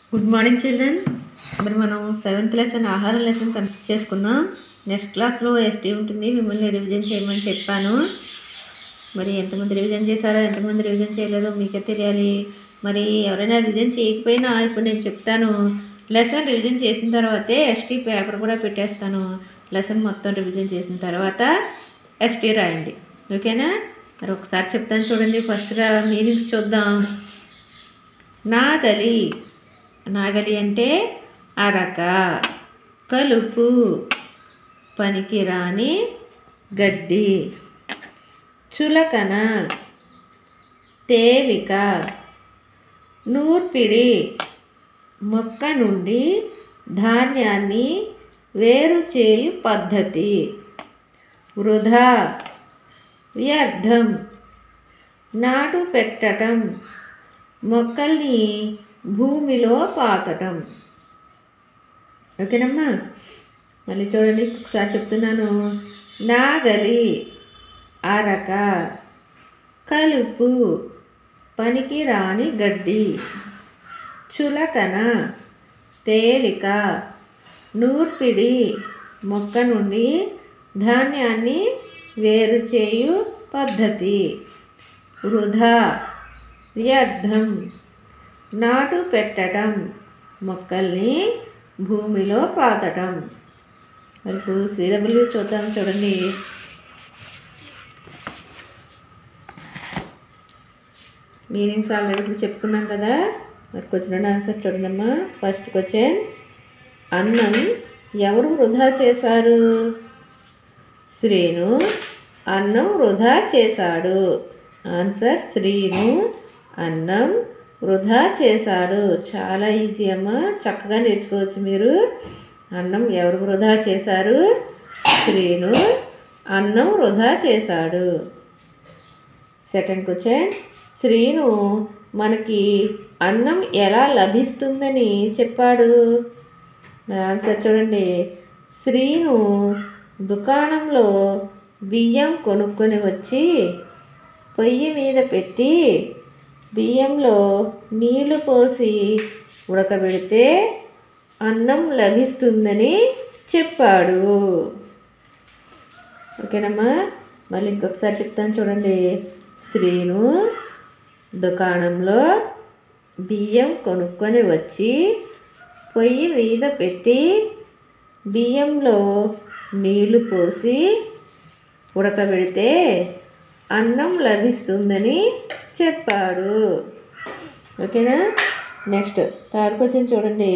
good morning children మరి మనం seventh lesson ఆహార లెసన్ కంప్లీట్ చేసుకున్నాం నెక్స్ట్ క్లాస్లో ఎస్టీ ఉంటుంది మిమ్మల్ని రివిజన్ చేయమని చెప్పాను మరి ఎంతమంది రివిజన్ చేశారో ఎంతమంది రివిజన్ చేయలేదో మీకే తెలియాలి మరి ఎవరైనా రివిజన్ చేయకపోయినా ఇప్పుడు నేను చెప్తాను లెసన్ రివిజన్ చేసిన తర్వాతే ఎస్టీ పేపర్ కూడా పెట్టేస్తాను లెసన్ మొత్తం రివిజన్ చేసిన తర్వాత ఎస్టీ రాయండి ఓకేనా మరి ఒకసారి చెప్తాను చూడండి ఫస్ట్గా మీనింగ్స్ చూద్దాం నాగలి నాగలి అంటే అరక కలుపు పనికిరాని గడ్డి చులకన తేలిక నూర్పిడి మొక్క నుండి ధాన్యాన్ని వేరు చేయు పద్ధతి వృధా వ్యర్థం నాటు పెట్టటం మొక్కల్ని భూమిలో పాతటం ఓకేనమ్మా మళ్ళీ చూడండి ఒకసారి చెప్తున్నాను నాగలి అరక కలుపు పనికి రాని గడ్డి చులకన తేలిక నూర్పిడి మొక్క నుండి ధాన్యాన్ని వేరు చేయు పద్ధతి వృధా వ్యర్థం నాటు పెట్టడం మొక్కల్ని భూమిలో పాతటం మరి ఇప్పుడు సిడబ్ల్యూ చూద్దాం చూడండి మీనింగ్స్ ఆల్రెడీ ఇప్పుడు చెప్పుకున్నాం కదా మరి క్వశ్చన్ ఆన్సర్ చూడండమ్మా ఫస్ట్ క్వశ్చన్ అన్నం ఎవరు వృధా చేశారు శ్రీను అన్నం వృధా చేశాడు ఆన్సర్ శ్రీను అన్నం వృధా చేశాడు చాలా ఈజీ అమ్మ చక్కగా నేర్చుకోవచ్చు మీరు అన్నం ఎవరు వృధా చేశారు శ్రీను అన్నం వృధా చేశాడు సెకండ్ క్వశ్చన్ శ్రీను మనకి అన్నం ఎలా లభిస్తుందని చెప్పాడు ఆన్సర్ చూడండి శ్రీను దుకాణంలో బియ్యం కొనుక్కొని వచ్చి పొయ్యి మీద పెట్టి బియ్యంలో నీళ్లు పోసి ఉడకబెడితే అన్నం లభిస్తుందని చెప్పాడు ఓకేనమ్మా మళ్ళీ ఇంకొకసారి చెప్తాను చూడండి శ్రీను దుకాణంలో బియ్యం కొనుక్కొని వచ్చి పొయ్యి మీద పెట్టి బియ్యంలో నీళ్లు పోసి ఉడకబెడితే అన్నం లభిస్తుందని చెప్పాడు ఓకేనా నెక్స్ట్ థర్డ్ క్వశ్చన్ చూడండి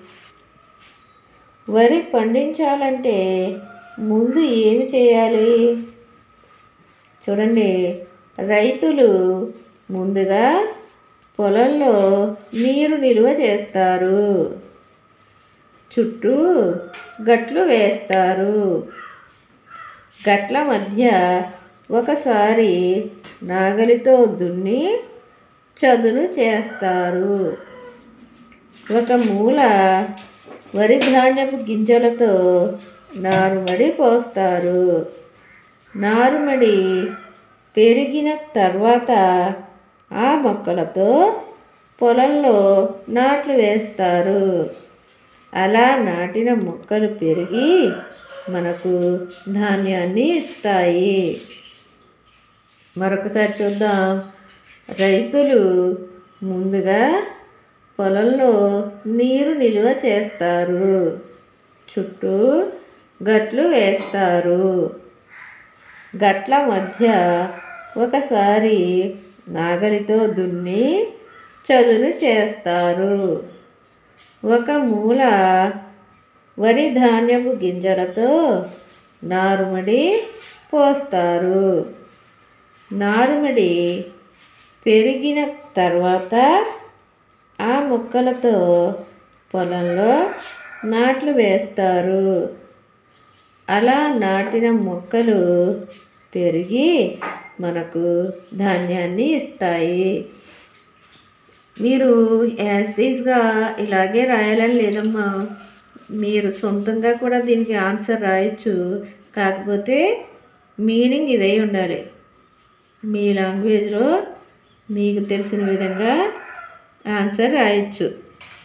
వరి పండించాలంటే ముందు ఏమి చేయాలి చూడండి రైతులు ముందుగా పొలంలో నీరు నిల్వ చేస్తారు చుట్టూ గట్లు వేస్తారు గట్ల మధ్య ఒకసారి నాగలితో దున్ని చదును చేస్తారు ఒక మూల వరి ధాన్యపు గింజలతో నారుమడి పోస్తారు నారుమడి పెరిగిన తర్వాత ఆ మొక్కలతో పొలంలో నాట్లు వేస్తారు అలా నాటిన మొక్కలు పెరిగి మనకు ధాన్యాన్ని ఇస్తాయి మరొకసారి చూద్దాం రైతులు ముందుగా పొలంలో నీరు నిల్వ చేస్తారు చుట్టూ గట్లు వేస్తారు గట్ల మధ్య ఒకసారి నాగలితో దున్ని చదును చేస్తారు ఒక మూల వరి ధాన్యపు గింజలతో నారుమడి పోస్తారు నారుమడి పెరిగిన తర్వాత ఆ మొక్కలతో పొలంలో నాట్లు వేస్తారు అలా నాటిన మొక్కలు పెరిగి మనకు ధాన్యాన్ని ఇస్తాయి మీరు యాజ్ దీస్గా ఇలాగే రాయాలని లేదమ్మా మీరు సొంతంగా కూడా దీనికి ఆన్సర్ రాయొచ్చు కాకపోతే మీనింగ్ ఇదై ఉండాలి మీ లాంగ్వేజ్లో మీకు తెలిసిన విధంగా ఆన్సర్ రాయొచ్చు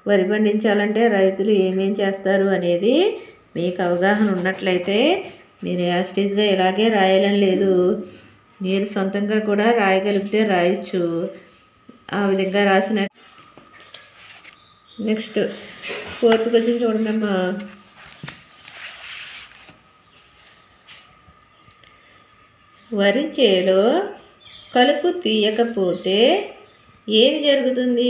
వరి పండించాలంటే రైతులు ఏమేం చేస్తారు అనేది మీకు అవగాహన ఉన్నట్లయితే మీరు యాస్టీజ్గా ఇలాగే రాయాలని లేదు మీరు సొంతంగా కూడా రాయగలిగితే రాయొచ్చు ఆ విధంగా రాసిన నెక్స్ట్ ఫోర్త్ క్వశ్చన్ చూడండి అమ్మా వరి చేలో కలుపు తీయకపోతే ఏమి జరుగుతుంది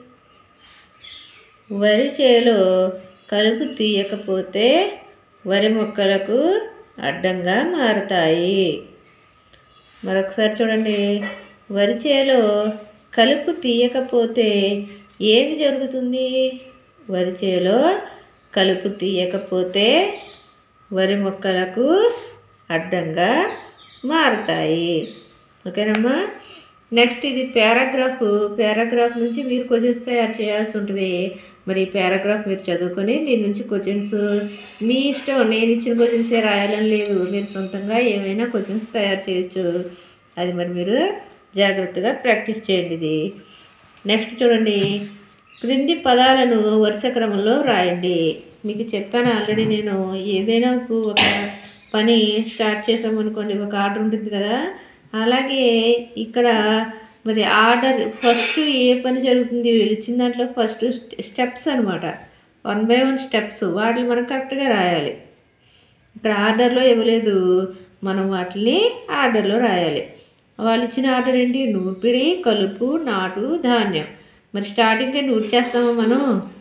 వరి చేలో కలుపు తీయకపోతే వరి మొక్కలకు అడ్డంగా మారతాయి మరొకసారి చూడండి వరి చేలో కలుపు తీయకపోతే ఏమి జరుగుతుంది వరి చేలో కలుపు తీయకపోతే వరి మొక్కలకు అడ్డంగా మారుతాయి ఓకేనమ్మా నెక్స్ట్ ఇది పారాగ్రాఫ్ పారాగ్రాఫ్ నుంచి మీరు క్వశ్చన్స్ తయారు చేయాల్సి ఉంటుంది మరి ఈ పారాగ్రాఫ్ మీరు చదువుకొని దీని నుంచి క్వశ్చన్స్ మీ ఇష్టం నేను ఇచ్చిన క్వశ్చన్సే రాయాలని లేదు మీరు సొంతంగా ఏమైనా క్వశ్చన్స్ తయారు చేయొచ్చు అది మరి మీరు జాగ్రత్తగా ప్రాక్టీస్ చేయండి ఇది నెక్స్ట్ చూడండి క్రింది పదాలను వరుస క్రమంలో రాయండి మీకు చెప్పాను ఆల్రెడీ నేను ఏదైనా ఇప్పుడు ఒక పని స్టార్ట్ చేసామనుకోండి ఒక ఆర్డర్ ఉంటుంది కదా అలాగే ఇక్కడ మరి ఆర్డర్ ఫస్ట్ ఏ పని జరుగుతుంది వీళ్ళు ఇచ్చిన దాంట్లో ఫస్ట్ స్టెప్స్ అనమాట వన్ బై వన్ స్టెప్స్ వాటిని మనం కరెక్ట్గా రాయాలి ఇక్కడ ఆర్డర్లో ఇవ్వలేదు మనం వాటిని ఆర్డర్లో రాయాలి వాళ్ళు ఇచ్చిన ఆర్డర్ ఏంటి నూర్పిడి కలుపు నాటు ధాన్యం మరి స్టార్టింగే నూరు చేస్తామా మనం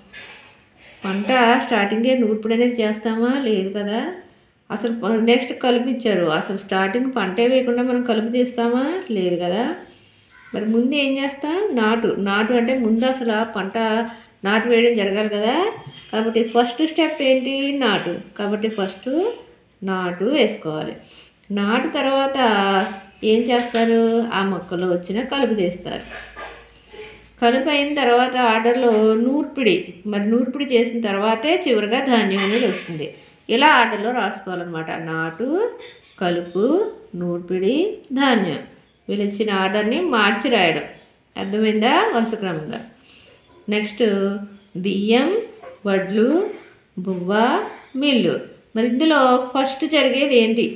పంట స్టార్టింగే నూర్పిడి అనేది చేస్తామా లేదు కదా అసలు నెక్స్ట్ కలుపు ఇచ్చారు అసలు స్టార్టింగ్ పంటే వేయకుండా మనం కలుపు తీస్తామా లేదు కదా మరి ముందు ఏం చేస్తాం నాటు నాటు అంటే ముందు అసలు ఆ పంట నాటు వేయడం జరగాలి కదా కాబట్టి ఫస్ట్ స్టెప్ ఏంటి నాటు కాబట్టి ఫస్ట్ నాటు వేసుకోవాలి నాటు తర్వాత ఏం చేస్తారు ఆ మొక్కలో వచ్చిన కలుపు తీస్తారు కలుపు అయిన తర్వాత ఆర్డర్లో నూర్పిడి మరి నూర్పిడి చేసిన తర్వాతే చివరిగా ధాన్యం అనేది వస్తుంది ఇలా ఆర్డర్లో రాసుకోవాలన్నమాట నాటు కలుపు నూర్పిడి ధాన్యం వీళ్ళు ఇచ్చిన ఆర్డర్ని మార్చి రాయడం అర్థమైందా వరుస క్రమంగా నెక్స్ట్ బియ్యం వడ్లు బువ్వ మిల్లు మరి ఇందులో ఫస్ట్ జరిగేది ఏంటి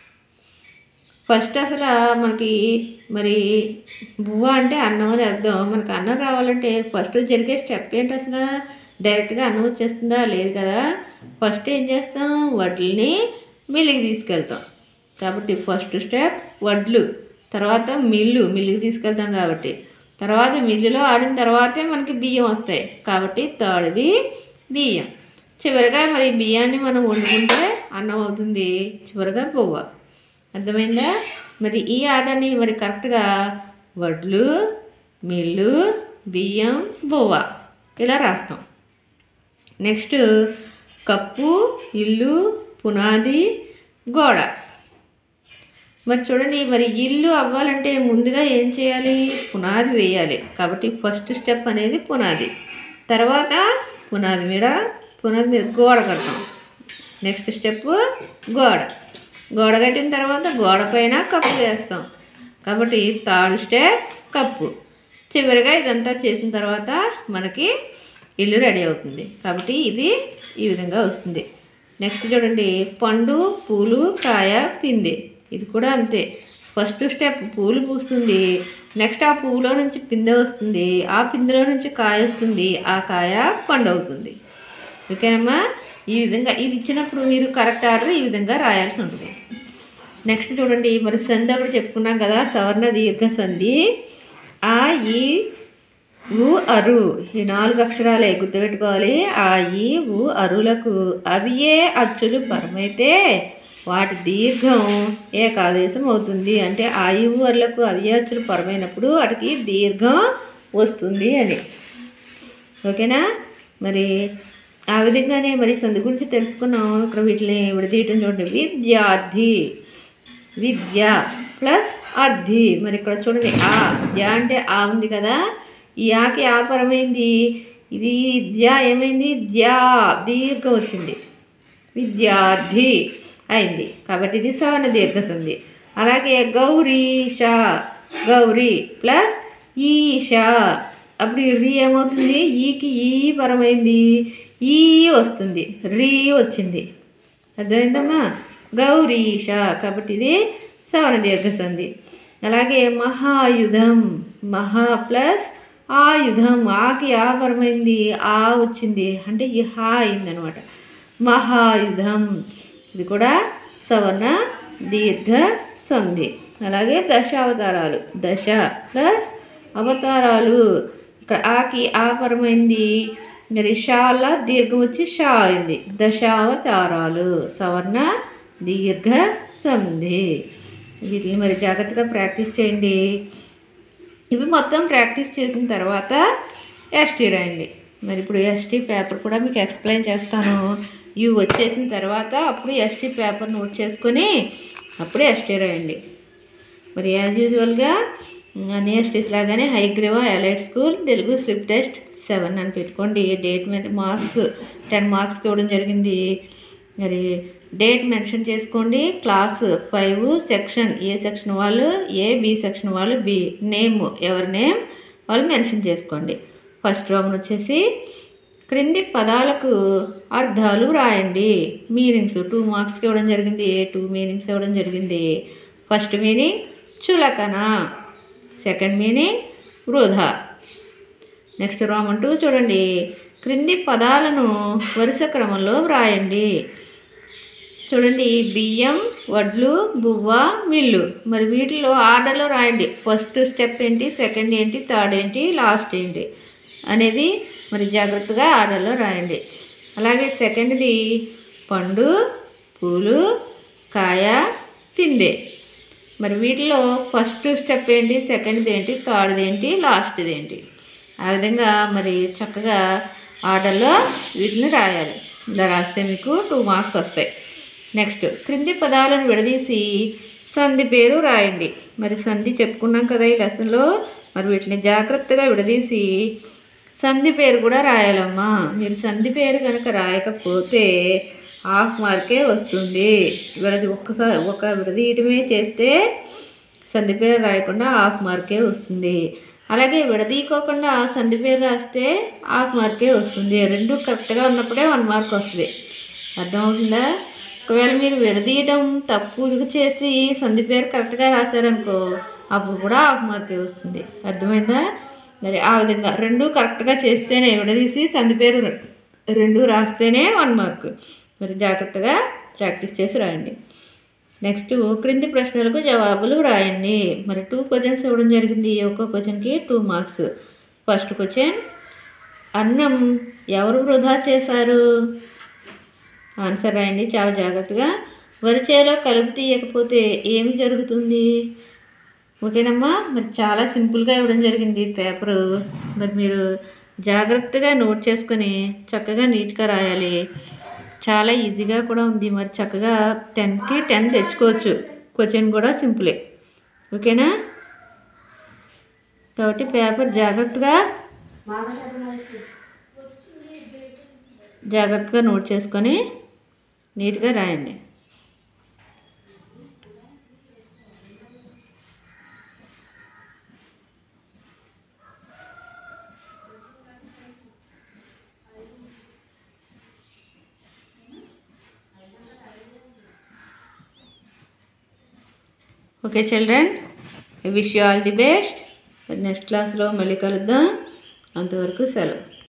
ఫస్ట్ అసలు మనకి మరి బువ్వ అంటే అన్నం అని అర్థం మనకి అన్నం రావాలంటే ఫస్ట్ జరిగే స్టెప్ ఏంటి అసలు డైరెక్ట్గా అన్నం వచ్చేస్తుందా లేదు కదా ఫస్ట్ ఏం చేస్తాం వడ్లని మిల్లుకి తీసుకెళ్తాం కాబట్టి ఫస్ట్ స్టెప్ వడ్లు తర్వాత మిల్లు మిల్లుకి తీసుకెళ్తాం కాబట్టి తర్వాత మిల్లులో ఆడిన తర్వాతే మనకి బియ్యం వస్తాయి కాబట్టి థర్డ్ది బియ్యం చివరిగా మరి బియ్యాన్ని మనం వండుకుంటే అన్నం అవుతుంది చివరిగా పువ్వ అర్థమైందా మరి ఈ ఆర్డర్ని మరి కరెక్ట్గా వడ్లు మిల్లు బియ్యం బువ్వ ఇలా రాస్తాం నెక్స్ట్ కప్పు ఇల్లు పునాది గోడ మరి చూడండి మరి ఇల్లు అవ్వాలంటే ముందుగా ఏం చేయాలి పునాది వేయాలి కాబట్టి ఫస్ట్ స్టెప్ అనేది పునాది తర్వాత పునాది మీద పునాది మీద గోడ కడతాం నెక్స్ట్ స్టెప్ గోడ గోడ కట్టిన తర్వాత గోడ పైన కప్పు వేస్తాం కాబట్టి థర్డ్ స్టెప్ కప్పు చివరిగా ఇదంతా చేసిన తర్వాత మనకి ఇల్లు రెడీ అవుతుంది కాబట్టి ఇది ఈ విధంగా వస్తుంది నెక్స్ట్ చూడండి పండు పూలు కాయ పిండి ఇది కూడా అంతే ఫస్ట్ స్టెప్ పూలు పూస్తుంది నెక్స్ట్ ఆ పువ్వులో నుంచి పిందె వస్తుంది ఆ పిందెలో నుంచి కాయ వస్తుంది ఆ కాయ పండు అవుతుంది ఓకేనమ్మా ఈ విధంగా ఇది ఇచ్చినప్పుడు మీరు కరెక్ట్ ఆర్డర్ ఈ విధంగా రాయాల్సి ఉంటుంది నెక్స్ట్ చూడండి మరి సంధి అప్పుడు చెప్పుకున్నాం కదా సవర్ణ దీర్ఘ సంధి ఆ ఈ ఉ అరు ఈ నాలుగు అక్షరాలే గుర్తుపెట్టుకోవాలి ఆ ఈ ఉ అరులకు అవియే అచ్చులు పరమైతే వాటి దీర్ఘం ఏకాదేశం అవుతుంది అంటే ఆ ఈ ఉ అరులకు అవియే అచ్చులు పరమైనప్పుడు వాటికి దీర్ఘం వస్తుంది అని ఓకేనా మరి ఆ విధంగానే మరి సంధి గురించి తెలుసుకున్నాం ఇక్కడ వీటిని విడదీయటం చూడండి విద్యార్థి విద్య ప్లస్ అర్థి మరి ఇక్కడ చూడండి ఆ జ్యా అంటే ఆ ఉంది కదా ఈ ఆకి ఆ పరమైంది ఇది జ్యా ఏమైంది జ్యా దీర్ఘం వచ్చింది విద్యార్థి అయింది కాబట్టి ఇది సవర్ణ దీర్ఘ సంధి అలాగే గౌరీష గౌరీ ప్లస్ ఈష అప్పుడు ఈ రీ ఏమవుతుంది ఈకి ఈ పరమైంది ఈ వస్తుంది రీ వచ్చింది అర్థమైందమ్మా గౌరీష కాబట్టి ఇది సవన దీర్ఘ సంధి అలాగే మహాయుధం మహా ప్లస్ ఆయుధం ఆకి ఆ పరమైంది ఆ వచ్చింది అంటే ఈ హా అయిందనమాట మహాయుధం ఇది కూడా సవర్ణ దీర్ఘ సంధి అలాగే దశ అవతారాలు దశ ప్లస్ అవతారాలు ఇక్కడ ఆకి ఆ పరమైంది మరి షాల దీర్ఘం వచ్చి షా అయింది దశావతారాలు సవర్ణ దీర్ఘ సంధి వీటిని మరి జాగ్రత్తగా ప్రాక్టీస్ చేయండి ఇవి మొత్తం ప్రాక్టీస్ చేసిన తర్వాత ఎస్టీ రాయండి మరి ఇప్పుడు ఎస్టీ పేపర్ కూడా మీకు ఎక్స్ప్లెయిన్ చేస్తాను ఇవి వచ్చేసిన తర్వాత అప్పుడు ఎస్టీ పేపర్ నోట్ చేసుకొని అప్పుడు ఎస్టీ రాయండి మరి యాజ్ యూజువల్గా అన్ని ఎస్టీస్ లాగానే Hayagriva elite school Telugu slip test seven అని పెట్టుకోండి డేట్ మీద మార్క్స్ టెన్ మార్క్స్కి ఇవ్వడం జరిగింది మరి డేట్ మెన్షన్ చేసుకోండి class five section A section వాళ్ళు ఏ బి సెక్షన్ వాళ్ళు బి నేమ్ ఎవరి నేమ్ వాళ్ళు మెన్షన్ చేసుకోండి ఫస్ట్ రోమన్ వచ్చేసి క్రింది పదాలకు అర్థాలు రాయండి మీనింగ్స్ టూ మార్క్స్కి ఇవ్వడం జరిగింది టూ మీనింగ్స్ ఇవ్వడం జరిగింది ఫస్ట్ మీనింగ్ చులకన సెకండ్ మీనింగ్ వృధా నెక్స్ట్ రోమన్ టూ చూడండి క్రింది పదాలను వరుస క్రమంలో వ్రాయండి చూడండి బియ్యం వడ్లు బువ్వ మిల్లు మరి వీటిలో ఆర్డర్లో రాయండి ఫస్ట్ స్టెప్ ఏంటి సెకండ్ ఏంటి థర్డ్ ఏంటి లాస్ట్ ఏంటి అనేది మరి జాగ్రత్తగా ఆర్డర్లో రాయండి అలాగే సెకండ్ది పండు పూలు కాయ తిందే మరి వీటిలో ఫస్ట్ స్టెప్ ఏంటి సెకండ్ది ఏంటి థర్డ్ది ఏంటి లాస్ట్ది ఏంటి ఆ విధంగా మరి చక్కగా ఆర్డర్లో వీటిని రాయాలి ఇలా రాస్తే మీకు టూ మార్క్స్ వస్తాయి నెక్స్ట్ క్రింది పదాలను విడదీసి సంధి పేరు రాయండి మరి సంధి చెప్పుకున్నాం కదా ఈ లెసన్లో మరి వీటిని జాగ్రత్తగా విడదీసి సంధి పేరు కూడా రాయాలమ్మా మీరు సంధి పేరు కనుక రాయకపోతే హాఫ్ మార్కే వస్తుంది విడది ఒక్కసారి ఒక విడదీయటమే చేస్తే సంధి పేరు రాయకుండా హాఫ్ మార్కే వస్తుంది అలాగే విడదీయకోకుండా సంధి పేరు రాస్తే హాఫ్ మార్కే వస్తుంది రెండు కరెక్ట్గా ఉన్నప్పుడే వన్ మార్క్ వస్తుంది అర్థమవుతుందా ఒకవేళ మీరు విడదీయడం తప్పు చేసి సంధి పేరు కరెక్ట్గా రాశారనుకో అప్పుడు కూడా హాఫ్ మార్కే వస్తుంది అర్థమైందా మరి ఆ విధంగా రెండు కరెక్ట్గా చేస్తేనే విడదీసి సంధి పేరు రెండు రాస్తేనే వన్ మార్క్ మరి జాగ్రత్తగా ప్రాక్టీస్ చేసి రాయండి నెక్స్ట్ క్రింది ప్రశ్నలకు జవాబులు రాయండి మరి టూ క్వశ్చన్స్ ఇవ్వడం జరిగింది ఒక్కో క్వశ్చన్కి టూ మార్క్స్ ఫస్ట్ క్వశ్చన్ అన్నం ఎవరు వృధా చేశారు ఆన్సర్ రాయండి చాలా జాగ్రత్తగా వరిచేలో కలుపు తీయకపోతే ఏమి జరుగుతుంది ఓకేనమ్మా మరి చాలా సింపుల్గా ఇవ్వడం జరిగింది పేపరు మరి మీరు జాగ్రత్తగా నోట్ చేసుకొని చక్కగా నీట్గా రాయాలి చాలా ఈజీగా కూడా ఉంది మరి చక్కగా టెన్కి టెన్ తెచ్చుకోవచ్చు క్వశ్చన్ కూడా సింపులే ఓకేనా కాబట్టి పేపర్ జాగ్రత్తగా జాగ్రత్తగా నోట్ చేసుకొని నీట్గా రాయండి okay children wish you all the best next క్లాస్లో మళ్ళీ కలుద్దాం అంతవరకు సెలవు